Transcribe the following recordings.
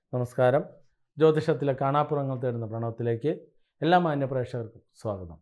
നമസ്കാരം ജ്യോതിഷത്തിലെ കാണാപ്പുറങ്ങൾ തേടുന്ന പ്രണവത്തിലേക്ക് എല്ലാ മാന്യ പ്രേക്ഷകർക്കും സ്വാഗതം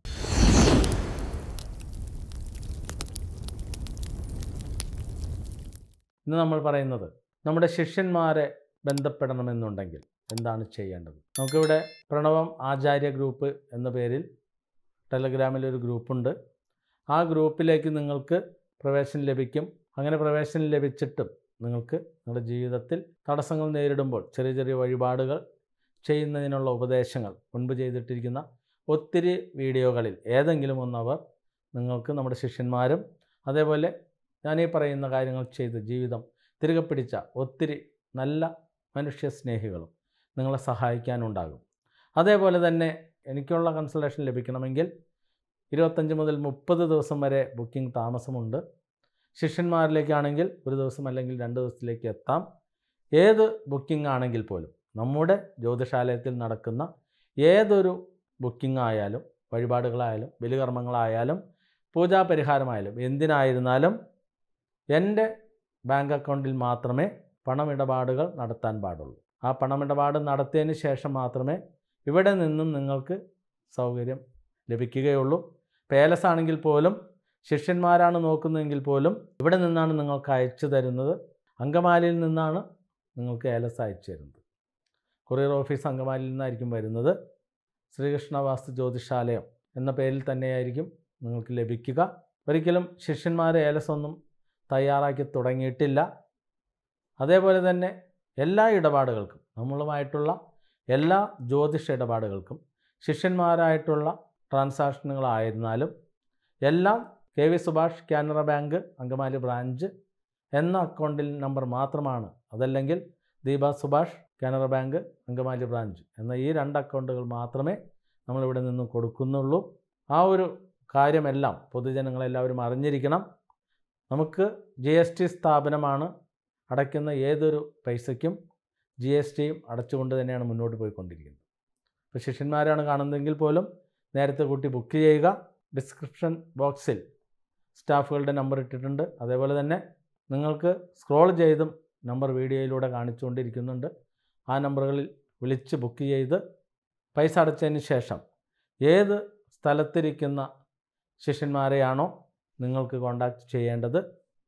ഇന്ന് നമ്മൾ പറയുന്നത് നമ്മുടെ ശിഷ്യന്മാരെ ബന്ധപ്പെടണമെന്നുണ്ടെങ്കിൽ എന്താണ് ചെയ്യേണ്ടത് നമുക്കിവിടെ പ്രണവം ആചാര്യ ഗ്രൂപ്പ് എന്ന പേരിൽ ടെലഗ്രാമിൽ ഒരു ഗ്രൂപ്പുണ്ട് ആ ഗ്രൂപ്പിലേക്ക് നിങ്ങൾക്ക് പ്രവേശനം ലഭിക്കും അങ്ങനെ പ്രവേശനം ലഭിച്ചിട്ടും നിങ്ങൾക്ക് നിങ്ങളുടെ ജീവിതത്തിൽ തടസ്സങ്ങൾ നേരിടുമ്പോൾ ചെറിയ ചെറിയ വഴിപാടുകൾ ചെയ്യുന്നതിനുള്ള ഉപദേശങ്ങൾ മുൻപ് ചെയ്തിട്ടിരിക്കുന്ന ഒത്തിരി വീഡിയോകളിൽ ഏതെങ്കിലും ഒന്നവർ നിങ്ങൾക്ക് നമ്മുടെ ശിഷ്യന്മാരും അതേപോലെ ഞാൻ ഈ പറയുന്ന കാര്യങ്ങൾ ചെയ്ത് ജീവിതം തിരികെ പിടിച്ച ഒത്തിരി നല്ല മനുഷ്യ സ്നേഹികളും നിങ്ങളെ സഹായിക്കാനുണ്ടാകും അതേപോലെ തന്നെ എനിക്കുള്ള കൺസൾട്ടേഷൻ ലഭിക്കണമെങ്കിൽ ഇരുപത്തഞ്ച് മുതൽ മുപ്പത് ദിവസം വരെ ബുക്കിംഗ് താമസമുണ്ട് ശിഷ്യന്മാരിലേക്കാണെങ്കിൽ ഒരു ദിവസം അല്ലെങ്കിൽ രണ്ട് ദിവസത്തിലേക്ക് എത്താം ഏത് ബുക്കിംഗ് ആണെങ്കിൽ പോലും നമ്മുടെ ജ്യോതിഷാലയത്തിൽ നടക്കുന്ന ഏതൊരു ബുക്കിംഗ് ആയാലും വഴിപാടുകളായാലും ബലികർമ്മങ്ങളായാലും പൂജാപരിഹാരമായാലും എന്തിനായിരുന്നാലും എൻ്റെ ബാങ്ക് അക്കൗണ്ടിൽ മാത്രമേ പണമിടപാടുകൾ നടത്താൻ പാടുള്ളൂ ആ പണമിടപാട് നടത്തിയതിന് ശേഷം മാത്രമേ ഇവിടെ നിന്നും നിങ്ങൾക്ക് സൗകര്യം ലഭിക്കുകയുള്ളൂ പേലസ് ആണെങ്കിൽ പോലും ശിഷ്യന്മാരാണ് നോക്കുന്നതെങ്കിൽ പോലും ഇവിടെ നിന്നാണ് നിങ്ങൾക്ക് അയച്ചു തരുന്നത് അങ്കമാലിയിൽ നിന്നാണ് നിങ്ങൾക്ക് ഏലസ് അയച്ചു തരുന്നത് കൊറിയർ ഓഫീസ് അങ്കമാലിയിൽ നിന്നായിരിക്കും വരുന്നത് ശ്രീകൃഷ്ണ വാസ്തു ജ്യോതിഷാലയം എന്ന പേരിൽ തന്നെയായിരിക്കും നിങ്ങൾക്ക് ലഭിക്കുക ഒരിക്കലും ശിഷ്യന്മാർ ഏലസ് ഒന്നും തയ്യാറാക്കി തുടങ്ങിയിട്ടില്ല അതേപോലെ തന്നെ എല്ലാ ഇടപാടുകൾക്കും നമ്മളുമായിട്ടുള്ള എല്ലാ ജ്യോതിഷ ഇടപാടുകൾക്കും ശിഷ്യന്മാരായിട്ടുള്ള ട്രാൻസാക്ഷനുകളായിരുന്നാലും എല്ലാം K V Subhash Canara bank Angamaly branch എന്ന അക്കൗണ്ടിൽ നമ്പർ മാത്രമാണ് അതല്ലെങ്കിൽ ദീപ സുഭാഷ് കാനറ ബാങ്ക് അങ്കമാലി ബ്രാഞ്ച് എന്ന ഈ രണ്ട് അക്കൗണ്ടുകൾ മാത്രമേ നമ്മളിവിടെ നിന്ന് കൊടുക്കുന്നുള്ളൂ ആ ഒരു കാര്യമെല്ലാം പൊതുജനങ്ങളെല്ലാവരും അറിഞ്ഞിരിക്കണം നമുക്ക് ജി എസ് ടി സ്ഥാപനമാണ് അടയ്ക്കുന്ന ഏതൊരു പൈസയ്ക്കും ജി എസ് ടിയും അടച്ചുകൊണ്ട് തന്നെയാണ് മുന്നോട്ട് പോയിക്കൊണ്ടിരിക്കുന്നത് ഇപ്പോൾ ശിഷ്യന്മാരാണ് കാണുന്നതെങ്കിൽ പോലും നേരത്തെ കൂട്ടി ബുക്ക് ചെയ്യുക ഡിസ്ക്രിപ്ഷൻ ബോക്സിൽ സ്റ്റാഫുകളുടെ നമ്പർ ഇട്ടിട്ടുണ്ട് അതേപോലെ തന്നെ നിങ്ങൾക്ക് സ്ക്രോൾ ചെയ്തും നമ്പർ വീഡിയോയിലൂടെ കാണിച്ചുകൊണ്ടിരിക്കുന്നുണ്ട് ആ നമ്പറുകളിൽ വിളിച്ച് ബുക്ക് ചെയ്ത് പൈസ അടച്ചതിന് ശേഷം ഏത് സ്ഥലത്തിരിക്കുന്ന ശിഷ്യന്മാരെയാണോ നിങ്ങൾക്ക് കോണ്ടാക്ട് ചെയ്യേണ്ടത്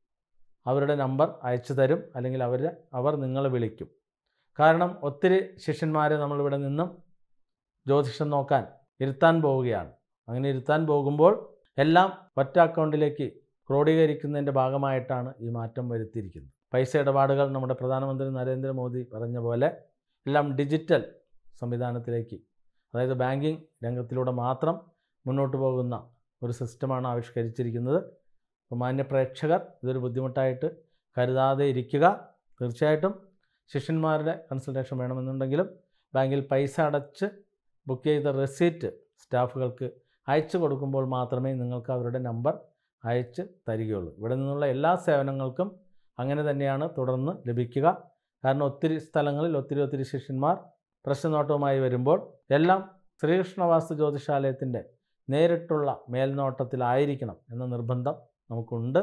അവരുടെ നമ്പർ അയച്ചു തരും അല്ലെങ്കിൽ അവർ അവർ നിങ്ങളെ വിളിക്കും കാരണം ഒത്തിരി ശിഷ്യന്മാരെ നമ്മളിവിടെ നിന്നും ജ്യോതിഷം നോക്കാൻ ഇരുത്താൻ പോവുകയാണ് അങ്ങനെ ഇരുത്താൻ പോകുമ്പോൾ എല്ലാം ഒറ്റ അക്കൗണ്ടിലേക്ക് ക്രോഡീകരിക്കുന്നതിൻ്റെ ഭാഗമായിട്ടാണ് ഈ മാറ്റം വരുത്തിയിരിക്കുന്നത് പൈസ ഇടപാടുകൾ നമ്മുടെ പ്രധാനമന്ത്രി നരേന്ദ്രമോദി പറഞ്ഞ പോലെ എല്ലാം ഡിജിറ്റൽ സംവിധാനത്തിലേക്ക് അതായത് ബാങ്കിങ് രംഗത്തിലൂടെ മാത്രം മുന്നോട്ട് പോകുന്ന ഒരു സിസ്റ്റമാണ് ആവിഷ്കരിച്ചിരിക്കുന്നത് അപ്പോൾ മാന്യ പ്രേക്ഷകർ ഇതൊരു ബുദ്ധിമുട്ടായിട്ട് കരുതാതെ ഇരിക്കുക തീർച്ചയായിട്ടും ശിഷ്യന്മാരുടെ കൺസൾട്ടേഷൻ വേണമെന്നുണ്ടെങ്കിലും ബാങ്കിൽ പൈസ അടച്ച് ബുക്ക് ചെയ്ത റെസീറ്റ് സ്റ്റാഫുകൾക്ക് അയച്ചു കൊടുക്കുമ്പോൾ മാത്രമേ നിങ്ങൾക്ക് അവരുടെ നമ്പർ അയച്ച് തരികയുള്ളൂ ഇവിടെ നിന്നുള്ള എല്ലാ സേവനങ്ങൾക്കും അങ്ങനെ തന്നെയാണ് തുടർന്ന് ലഭിക്കുക കാരണം ഒത്തിരി സ്ഥലങ്ങളിൽ ഒത്തിരി ഒത്തിരി ശിഷ്യന്മാർ പ്രശ്നനോട്ടവുമായി വരുമ്പോൾ എല്ലാം ശ്രീകൃഷ്ണവാസ്തു ജ്യോതിഷാലയത്തിൻ്റെ നേരിട്ടുള്ള മേൽനോട്ടത്തിലായിരിക്കണം എന്ന നിർബന്ധം നമുക്കുണ്ട്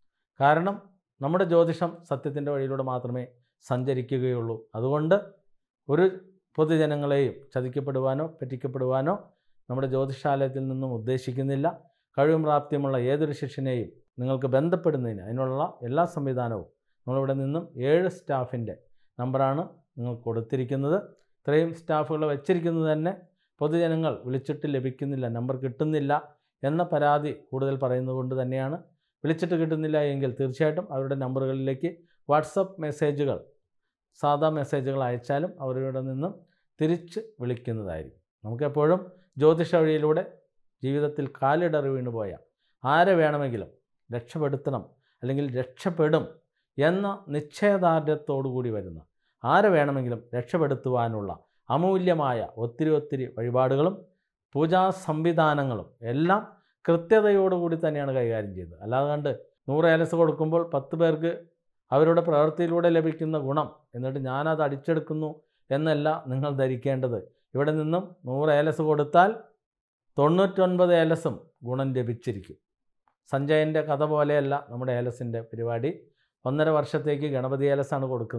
കാരണം നമ്മുടെ ജ്യോതിഷം സത്യത്തിൻ്റെ വഴിയിലൂടെ മാത്രമേ സഞ്ചരിക്കുകയുള്ളൂ അതുകൊണ്ട് ഒരു പൊതുജനങ്ങളെയും ചതിക്കപ്പെടുവാനോ പറ്റിക്കപ്പെടുവാനോ നമ്മുടെ ജ്യോതിഷാലയത്തിൽ നിന്നും ഉദ്ദേശിക്കുന്നില്ല കഴിവും പ്രാപ്തിയുമുള്ള ഏതൊരു ശിഷ്യനെയും നിങ്ങൾക്ക് ബന്ധപ്പെടുന്നതിന് അതിനുള്ള എല്ലാ സംവിധാനവും നമ്മളിവിടെ നിന്നും ഏഴ് സ്റ്റാഫിൻ്റെ നമ്പറാണ് നിങ്ങൾക്ക് കൊടുത്തിരിക്കുന്നത് ഇത്രയും സ്റ്റാഫുകൾ വെച്ചിരിക്കുന്നത് തന്നെ പൊതുജനങ്ങൾ വിളിച്ചിട്ട് ലഭിക്കുന്നില്ല നമ്പർ കിട്ടുന്നില്ല എന്ന പരാതി കൂടുതൽ പറയുന്നത് കൊണ്ട് തന്നെയാണ് വിളിച്ചിട്ട് കിട്ടുന്നില്ല എങ്കിൽ തീർച്ചയായിട്ടും അവരുടെ നമ്പറുകളിലേക്ക് വാട്സപ്പ് മെസ്സേജുകൾ സാധാ മെസ്സേജുകൾ അയച്ചാലും അവരുടെ നിന്നും തിരിച്ച് വിളിക്കുന്നതായിരിക്കും നമുക്കെപ്പോഴും ജ്യോതിഷ വഴിയിലൂടെ ജീവിതത്തിൽ കാലിടറി വീണു പോയ ആരെ വേണമെങ്കിലും രക്ഷപ്പെടുത്തണം അല്ലെങ്കിൽ രക്ഷപ്പെടും എന്ന നിശ്ചയദാർഢ്യത്തോടു കൂടി വരുന്ന ആരെ വേണമെങ്കിലും രക്ഷപ്പെടുത്തുവാനുള്ള അമൂല്യമായ ഒത്തിരി ഒത്തിരി വഴിപാടുകളും പൂജാ സംവിധാനങ്ങളും എല്ലാം കൃത്യതയോടുകൂടി തന്നെയാണ് കൈകാര്യം ചെയ്യുന്നത് അല്ലാതെ കണ്ട് നൂറ് ഏലസ് കൊടുക്കുമ്പോൾ പത്ത് പേർക്ക് അവരുടെ പ്രവൃത്തിയിലൂടെ ലഭിക്കുന്ന ഗുണം എന്നിട്ട് ഞാനത് അടിച്ചെടുക്കുന്നു എന്നല്ല നിങ്ങൾ ധരിക്കേണ്ടത് ഇവിടെ നിന്നും നൂറ് ഏലസ് കൊടുത്താൽ തൊണ്ണൂറ്റൊൻപത് ഏലസും ഗുണം ലഭിച്ചിരിക്കും സഞ്ജയൻ്റെ കഥ പോലെയല്ല നമ്മുടെ ഏലസിൻ്റെ പരിപാടി ഒന്നര വർഷത്തേക്ക് ഗണപതി ഏലസാണ് കൊടുക്കുന്നത്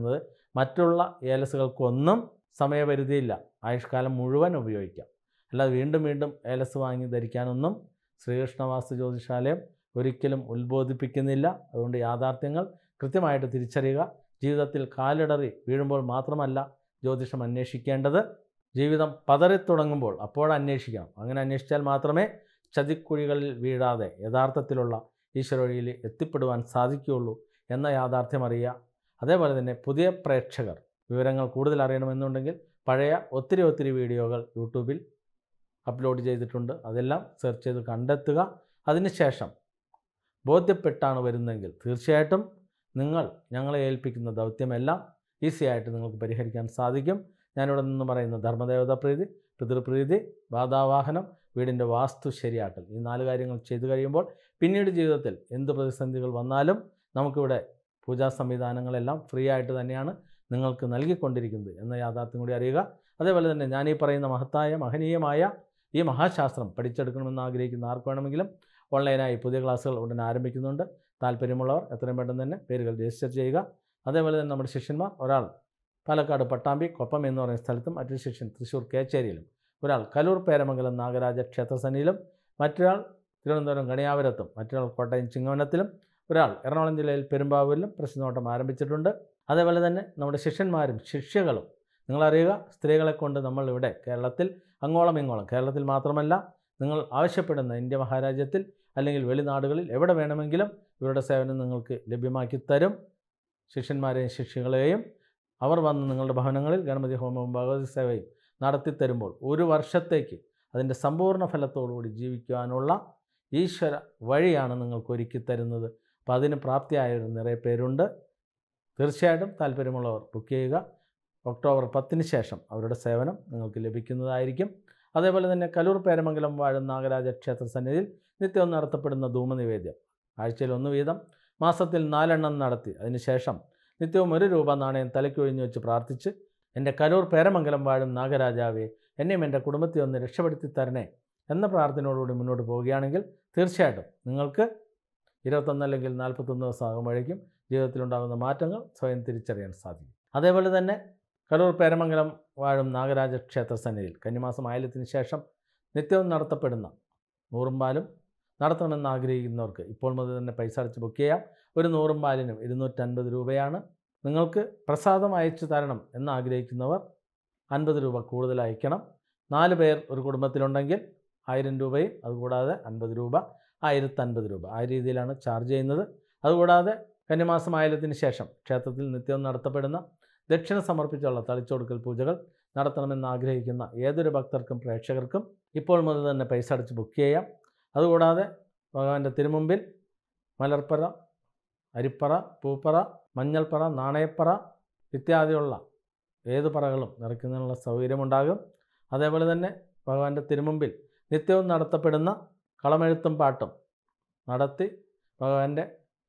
മറ്റുള്ള ഏലസുകൾക്കൊന്നും സമയപരിധിയില്ല ആയുഷ്കാലം മുഴുവൻ ഉപയോഗിക്കാം അല്ലാതെ വീണ്ടും വീണ്ടും ഏലസ് വാങ്ങി ധരിക്കാനൊന്നും ശ്രീകൃഷ്ണ വാസ്തു ജ്യോതിഷാലയം ഒരിക്കലും ഉത്ബോധിപ്പിക്കുന്നില്ല അതുകൊണ്ട് യാഥാർത്ഥ്യങ്ങൾ കൃത്യമായിട്ട് തിരിച്ചറിയുക ജീവിതത്തിൽ കാലിടറി വീഴുമ്പോൾ മാത്രമല്ല ജ്യോതിഷം അന്വേഷിക്കേണ്ടത് ജീവിതം പതറിത്തുടങ്ങുമ്പോൾ അപ്പോൾ അന്വേഷിക്കണം അങ്ങനെ അന്വേഷിച്ചാൽ മാത്രമേ ചതിക്കുഴികളിൽ വീഴാതെ യഥാർത്ഥത്തിലുള്ള ഈശ്വര വഴിയിൽ എത്തിപ്പെടുവാൻ സാധിക്കുകയുള്ളൂ എന്ന യാഥാർത്ഥ്യം അറിയുക അതേപോലെ തന്നെ പുതിയ പ്രേക്ഷകർ വിവരങ്ങൾ കൂടുതൽ അറിയണമെന്നുണ്ടെങ്കിൽ പഴയ ഒത്തിരി ഒത്തിരി വീഡിയോകൾ യൂട്യൂബിൽ അപ്ലോഡ് ചെയ്തിട്ടുണ്ട് അതെല്ലാം സെർച്ച് ചെയ്ത് കണ്ടെത്തുക അതിനുശേഷം ബോധ്യപ്പെട്ടാണ് വരുന്നതെങ്കിൽ തീർച്ചയായിട്ടും നിങ്ങൾ ഞങ്ങളെ ഏൽപ്പിക്കുന്ന ദൗത്യമെല്ലാം ഈസി ആയിട്ട് നിങ്ങൾക്ക് പരിഹരിക്കാൻ സാധിക്കും ഞാനിവിടെ നിന്ന് പറയുന്ന ധർമ്മദേവതാ പ്രീതി പിതൃപ്രീതി ബാധാവാഹനം വീടിൻ്റെ വാസ്തു ശരിയാക്കൽ ഈ നാല് കാര്യങ്ങൾ ചെയ്തു കഴിയുമ്പോൾ പിന്നീട് ജീവിതത്തിൽ എന്ത് പ്രതിസന്ധികൾ വന്നാലും നമുക്കിവിടെ പൂജാ സംവിധാനങ്ങളെല്ലാം ഫ്രീ ആയിട്ട് തന്നെയാണ് നിങ്ങൾക്ക് നൽകിക്കൊണ്ടിരിക്കുന്നത് എന്ന യാഥാർത്ഥ്യം കൂടി അറിയുക അതേപോലെ തന്നെ ഞാൻ ഈ പറയുന്ന മഹത്തായ മഹനീയമായ ഈ മഹാശാസ്ത്രം പഠിച്ചെടുക്കണമെന്ന് ആഗ്രഹിക്കുന്ന ആർക്ക് വേണമെങ്കിലും ഓൺലൈനായി പുതിയ ക്ലാസ്സുകൾ ഉടനെ ആരംഭിക്കുന്നുണ്ട് താല്പര്യമുള്ളവർ എത്രയും പെട്ടെന്ന് തന്നെ പേരുകൾ രജിസ്റ്റർ ചെയ്യുക അതേപോലെ തന്നെ നമ്മുടെ ശിഷ്യന്മാർ ഒരാൾ പാലക്കാട് പട്ടാമ്പി കൊപ്പം എന്ന് പറയുന്ന സ്ഥലത്തും മറ്റൊരു ശിഷ്യൻ തൃശ്ശൂർ കേച്ചേരിയിലും ഒരാൾ കലൂർ പേരമംഗലം നാഗരാജ ക്ഷേത്രസന്നിയിലും മറ്റൊരാൾ തിരുവനന്തപുരം ഗണിയാപുരത്തും മറ്റൊരാൾ കോട്ടയം ചിങ്ങവനത്തിലും ഒരാൾ എറണാകുളം ജില്ലയിൽ പെരുമ്പാവൂരിലും പ്രശ്നോട്ടം ആരംഭിച്ചിട്ടുണ്ട് അതേപോലെ തന്നെ നമ്മുടെ ശിഷ്യന്മാരും ശിഷ്യകളും നിങ്ങളറിയുക സ്ത്രീകളെ കൊണ്ട് നമ്മൾ ഇവിടെ കേരളത്തിൽ അങ്ങോളം ഇങ്ങോളം കേരളത്തിൽ മാത്രമല്ല നിങ്ങൾ ആവശ്യപ്പെടുന്ന ഇന്ത്യ മഹാരാജ്യത്തിൽ അല്ലെങ്കിൽ വെളിനാടുകളിൽ എവിടെ വേണമെങ്കിലും ഇവരുടെ സേവനം നിങ്ങൾക്ക് ലഭ്യമാക്കി തരും ശിഷ്യന്മാരെയും ശിഷ്യകളെയും അവർ വന്ന് നിങ്ങളുടെ ഭവനങ്ങളിൽ ഗണപതി ഹോമവും ഭഗവതി സേവയും നടത്തിത്തരുമ്പോൾ ഒരു വർഷത്തേക്ക് അതിൻ്റെ സമ്പൂർണ്ണ ഫലത്തോടുകൂടി ജീവിക്കുവാനുള്ള ഈശ്വര വഴിയാണ് നിങ്ങൾക്ക് ഒരുക്കി തരുന്നത് അപ്പോൾ അതിന് പ്രാപ്തിയായ നിറയെ പേരുണ്ട് തീർച്ചയായിട്ടും താല്പര്യമുള്ളവർ ബുക്ക് ചെയ്യുക ഒക്ടോബർ പത്തിന് ശേഷം അവരുടെ സേവനം നിങ്ങൾക്ക് ലഭിക്കുന്നതായിരിക്കും അതേപോലെ തന്നെ കലൂർ പേരമംഗലം വാഴും നാഗരാജ ക്ഷേത്ര സന്നിധിയിൽ നിത്യവും നടത്തപ്പെടുന്ന ധൂമനിവേദ്യം ആഴ്ചയിൽ ഒന്ന് വീതം മാസത്തിൽ നാലെണ്ണം നടത്തി അതിനുശേഷം നിത്യവും ഒരു രൂപ നാണയം തലയ്ക്കൊഴിഞ്ഞു വെച്ച് പ്രാർത്ഥിച്ച് എൻ്റെ കലൂർ പേരമംഗലം വാഴും നാഗരാജാവെ എന്നെയും എൻ്റെ കുടുംബത്തെ ഒന്ന് രക്ഷപ്പെടുത്തി തരണേ എന്ന പ്രാർത്ഥനയോടുകൂടി മുന്നോട്ട് പോവുകയാണെങ്കിൽ തീർച്ചയായിട്ടും നിങ്ങൾക്ക് ഇരുപത്തൊന്ന് അല്ലെങ്കിൽ നാൽപ്പത്തൊന്ന് ദിവസം ആകുമ്പോഴേക്കും ജീവിതത്തിലുണ്ടാകുന്ന മാറ്റങ്ങൾ സ്വയം തിരിച്ചറിയാൻ സാധിക്കും അതേപോലെ തന്നെ കലൂർ പേരമംഗലം വാഴും നാഗരാജ ക്ഷേത്ര സന്നിധിയിൽ കന്നിമാസം ആയില്യത്തിന് ശേഷം നിത്യവും നടത്തപ്പെടുന്ന നൂറുംപാലും നടത്തണമെന്ന് ആഗ്രഹിക്കുന്നവർക്ക് ഇപ്പോൾ മുതൽ തന്നെ പൈസ അടച്ച് ബുക്ക് ചെയ്യാം ഒരു നൂറും പാലിനും ഇരുന്നൂറ്റൻപത് രൂപയാണ് നിങ്ങൾക്ക് പ്രസാദം അയച്ചു തരണം എന്ന് ആഗ്രഹിക്കുന്നവർ അൻപത് രൂപ കൂടുതൽ അയക്കണം നാല് പേർ ഒരു കുടുംബത്തിലുണ്ടെങ്കിൽ ആയിരം രൂപയും അതുകൂടാതെ അൻപത് രൂപ ആയിരത്തൻപത് രൂപ ആ രീതിയിലാണ് ചാർജ് ചെയ്യുന്നത് അതുകൂടാതെ കന്യമാസം ആയിരത്തിന് ശേഷം ക്ഷേത്രത്തിൽ നിത്യവും നടത്തപ്പെടുന്ന ദക്ഷിണ സമർപ്പിച്ചുള്ള തളിച്ചൊടുക്കൽ പൂജകൾ നടത്തണമെന്ന് ആഗ്രഹിക്കുന്ന ഏതൊരു ഭക്തർക്കും പ്രേക്ഷകർക്കും ഇപ്പോൾ മുതൽ തന്നെ പൈസ അടച്ച് ബുക്ക് ചെയ്യാം അതുകൂടാതെ ഭഗവാന്റെ തിരുമുമ്പിൽ മലർപ്പറ അരിപ്പറ പൂപ്പറ മഞ്ഞൾപ്പറ നാണയപ്പറ ഇത്യാദിയുള്ള ഏത് പറകളും നിറയ്ക്കുന്നതിനുള്ള സൗകര്യമുണ്ടാകും അതേപോലെ തന്നെ ഭഗവാന്റെ തിരുമുമ്പിൽ നിത്യവും നടത്തപ്പെടുന്ന കളമെഴുത്തും പാട്ടും നടത്തി ഭഗവാന്റെ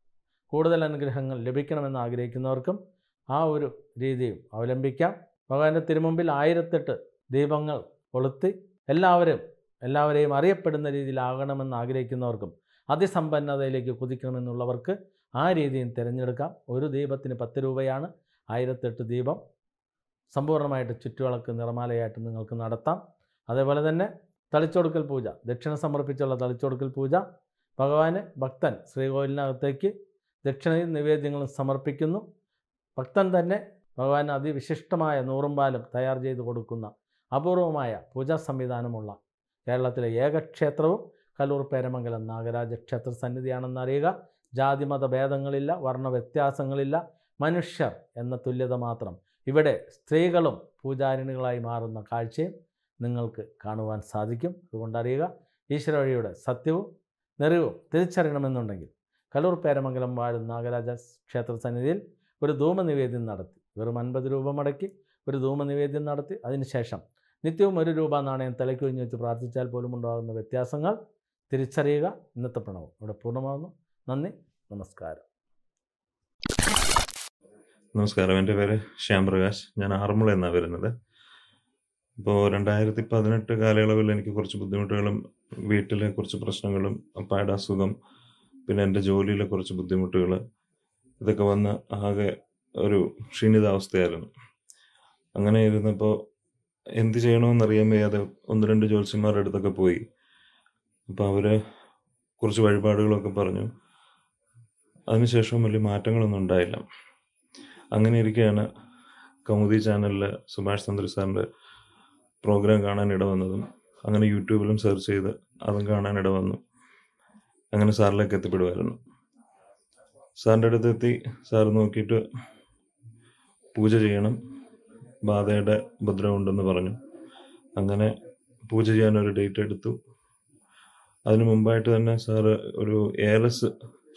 കൂടുതൽ അനുഗ്രഹങ്ങൾ ലഭിക്കണമെന്ന് ആഗ്രഹിക്കുന്നവർക്കും ആ ഒരു രീതിയും അവലംബിക്കാം ഭഗവാന്റെ തിരുമുമ്പിൽ ആയിരത്തെട്ട് ദീപങ്ങൾ കൊളുത്തി എല്ലാവരും എല്ലാവരെയും അറിയപ്പെടുന്ന രീതിയിലാകണമെന്ന് ആഗ്രഹിക്കുന്നവർക്കും അതിസമ്പന്നതയിലേക്ക് കുതിക്കണമെന്നുള്ളവർക്ക് ആ രീതിയും തിരഞ്ഞെടുക്കാം ഒരു ദീപത്തിന് പത്ത് രൂപയാണ് ആയിരത്തെട്ട് ദീപം സമ്പൂർണ്ണമായിട്ട് ചുറ്റുവിളക്ക് നിറമാലയായിട്ട് നിങ്ങൾക്ക് നടത്താം അതേപോലെ തന്നെ തളിച്ചൊടുക്കൽ പൂജ ദക്ഷിണ സമർപ്പിച്ചുള്ള തളിച്ചൊടുക്കൽ പൂജ ഭഗവാന് ഭക്തൻ ശ്രീകോവിലിനകത്തേക്ക് ദക്ഷിണയും നിവേദ്യങ്ങളും സമർപ്പിക്കുന്നു ഭക്തൻ തന്നെ ഭഗവാന് അതിവിശിഷ്ടമായ നൂറും പാലും തയ്യാർ ചെയ്ത് കൊടുക്കുന്ന അപൂർവമായ പൂജാ സംവിധാനമുള്ള കേരളത്തിലെ ഏക ക്ഷേത്രവും കലൂർ പേരമംഗലം നാഗരാജ ക്ഷേത്ര സന്നിധിയാണെന്ന് അറിയുക ജാതിമത ഭേദങ്ങളില്ല വർണ്ണ വ്യത്യാസങ്ങളില്ല മനുഷ്യർ എന്ന തുല്യത മാത്രം ഇവിടെ സ്ത്രീകളും പൂജാരിണികളായി മാറുന്ന കാഴ്ചയും നിങ്ങൾക്ക് കാണുവാൻ സാധിക്കും അതുകൊണ്ട് അറിയുക ഈശ്വര വഴിയുടെ സത്യവും നെറിവും തിരിച്ചറിയണമെന്നുണ്ടെങ്കിൽ കലൂർ പേരമംഗലം വാഴും നാഗരാജ ക്ഷേത്ര സന്നിധിയിൽ ഒരു ധൂമനിവേദ്യം നടത്തി വെറും അൻപത് രൂപ മുടക്കി ഒരു ധൂമനിവേദ്യം നടത്തി അതിനുശേഷം നിത്യവും ഒരു രൂപ നാണയം തലയ്ക്കൊഴിഞ്ഞ് വെച്ച് പ്രാർത്ഥിച്ചാൽ പോലും ഉണ്ടാകുന്ന വ്യത്യാസങ്ങൾ തിരിച്ചറിയുക ഇന്നത്തെ പ്രണവം ഇവിടെ പൂർണ്ണമാകുന്നു നന്ദി നമസ്കാരം നമസ്കാരം എൻ്റെ പേര് ശ്യാം പ്രകാശ് ഞാൻ ആറന്മുള എന്നാണ് വരുന്നത് ഇപ്പോൾ രണ്ടായിരത്തി പതിനെട്ട് കാലയളവിൽ എനിക്ക് കുറച്ച് ബുദ്ധിമുട്ടുകളും വീട്ടിലെ കുറച്ച് പ്രശ്നങ്ങളും അപ്പായുടെ അസുഖം പിന്നെ എൻ്റെ ജോലിയിലെ കുറച്ച് ബുദ്ധിമുട്ടുകൾ ഇതൊക്കെ വന്ന് ആകെ ഒരു ക്ഷീണിതാവസ്ഥയായിരുന്നു അങ്ങനെ ഇരുന്നപ്പോൾ എന്ത് ചെയ്യണമെന്നറിയാൻ വയ്യാതെ ഒന്ന് രണ്ട് ജ്യോത്സ്യന്മാരുടെ അടുത്തൊക്കെ പോയി അപ്പോൾ അവർ കുറച്ച് വഴിപാടുകളൊക്കെ പറഞ്ഞു അതിനുശേഷം വലിയ മാറ്റങ്ങളൊന്നും ഉണ്ടായില്ല അങ്ങനെ ഇരിക്കെയാണ് കൗമുദി ചാനലിൽ സുഭാഷ് ചന്ദ്ര സാറിൻ്റെ പ്രോഗ്രാം കാണാൻ ഇടവന്നതും അങ്ങനെ യൂട്യൂബിലും സെർച്ച് ചെയ്ത് അതും കാണാൻ ഇടവന്നു അങ്ങനെ സാറിലേക്ക് എത്തിപ്പെടുമായിരുന്നു സാറിൻ്റെ അടുത്ത് എത്തി സാർ നോക്കിയിട്ട് പൂജ ചെയ്യണം ബാധയുടെ ഉപദ്രവമുണ്ടെന്ന് പറഞ്ഞു അങ്ങനെ പൂജ ചെയ്യാൻ ഒരു ഡേറ്റ് എടുത്തു അതിനു മുമ്പായിട്ട് തന്നെ സാറ് ഒരു ഏലസ്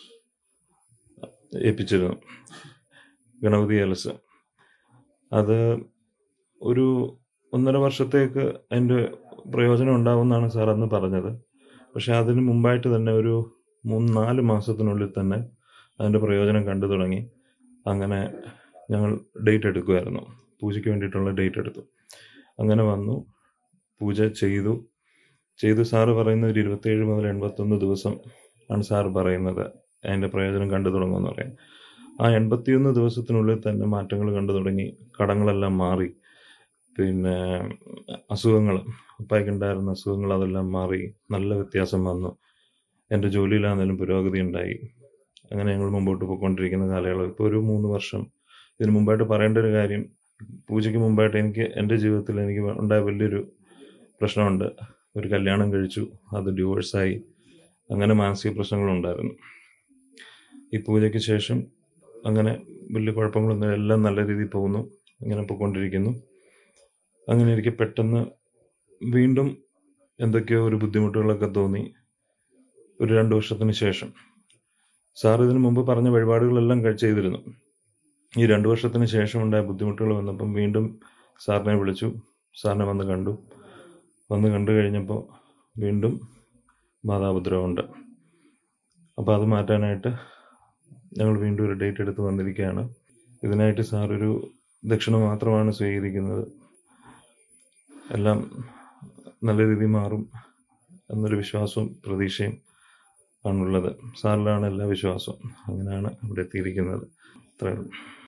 ഏൽപ്പിച്ചിരുന്നു ഗണപതി ഏലസ് അത് ഒരു ഒന്നര വർഷത്തേക്ക് അതിൻ്റെ പ്രയോജനം ഉണ്ടാവുമെന്നാണ് സാർ അന്ന് പറഞ്ഞത് പക്ഷെ അതിന് മുമ്പായിട്ട് തന്നെ ഒരു മൂന്ന് നാല് മാസത്തിനുള്ളിൽ തന്നെ അതിൻ്റെ പ്രയോജനം കണ്ടു തുടങ്ങി അങ്ങനെ ഞങ്ങൾ ഡേറ്റ് എടുക്കുമായിരുന്നു പൂജയ്ക്ക് വേണ്ടിയിട്ടുള്ള ഡേറ്റ് എടുത്തു അങ്ങനെ വന്നു പൂജ ചെയ്തു ചെയ്തു സാറ് പറയുന്ന ഒരു ഇരുപത്തേഴ് മുതൽ എൺപത്തൊന്ന് ദിവസം ആണ് സാറ് പറയുന്നത് അതിൻ്റെ പ്രയോജനം കണ്ടു തുടങ്ങുമെന്ന് പറയാം ആ എൺപത്തിയൊന്ന് ദിവസത്തിനുള്ളിൽ തന്നെ മാറ്റങ്ങൾ കണ്ടു തുടങ്ങി കടങ്ങളെല്ലാം മാറി പിന്നെ അസുഖങ്ങൾ ഉപ്പായിക്കുണ്ടായിരുന്ന അസുഖങ്ങൾ അതെല്ലാം മാറി നല്ല വ്യത്യാസം വന്നു എൻ്റെ ജോലിയിലാണെങ്കിലും പുരോഗതി ഉണ്ടായി അങ്ങനെ ഞങ്ങൾ മുമ്പോട്ട് പോയിക്കൊണ്ടിരിക്കുന്ന കാലയളവ് ഇപ്പോൾ ഒരു മൂന്ന് വർഷം ഇതിന് മുമ്പായിട്ട് പറയേണ്ട ഒരു കാര്യം പൂജയ്ക്ക് മുമ്പായിട്ട് എനിക്ക് എൻ്റെ ജീവിതത്തിൽ എനിക്ക് ഉണ്ടായ വലിയൊരു പ്രശ്നമുണ്ട് ഒരു കല്യാണം കഴിച്ചു അത് ഡിവോഴ്സായി അങ്ങനെ മാനസിക പ്രശ്നങ്ങളുണ്ടായിരുന്നു ഈ പൂജയ്ക്ക് ശേഷം അങ്ങനെ വലിയ കുഴപ്പങ്ങളൊന്നും എല്ലാം നല്ല രീതിയിൽ പോകുന്നു ഇങ്ങനെ പോയിക്കൊണ്ടിരിക്കുന്നു അങ്ങനെ എനിക്ക് പെട്ടെന്ന് വീണ്ടും എന്തൊക്കെയോ ഒരു ബുദ്ധിമുട്ടുകളൊക്കെ തോന്നി ഒരു രണ്ട് വർഷത്തിന് ശേഷം സാർ ഇതിനു മുമ്പ് പറഞ്ഞ വഴിപാടുകളെല്ലാം കഴി- ചെയ്തിരുന്നു ഈ രണ്ട് വർഷത്തിന് ശേഷം ഉണ്ടായ ബുദ്ധിമുട്ടുകൾ വന്നപ്പം വീണ്ടും സാറിനെ വിളിച്ചു സാറിനെ വന്ന് കണ്ടു വന്ന് കണ്ടു കഴിഞ്ഞപ്പോൾ വീണ്ടും മാതാപുത്രമുണ്ട് അപ്പോൾ അത് മാറ്റാനായിട്ട് ഞങ്ങൾ വീണ്ടും ഒരു ഡേറ്റ് എടുത്ത് വന്നിരിക്കുകയാണ് ഇതിനായിട്ട് സാർ ഒരു ദക്ഷിണ മാത്രമാണ് സ്വീകരിക്കുന്നത് എല്ലാം നല്ല രീതിയിൽ മാറും എന്നൊരു വിശ്വാസവും പ്രതീക്ഷയും ആണുള്ളത് സാറിലാണ് എല്ലാ വിശ്വാസവും അങ്ങനെയാണ് ഇവിടെ എത്തിയിരിക്കുന്നത് അത്രയേ ഉള്ളൂ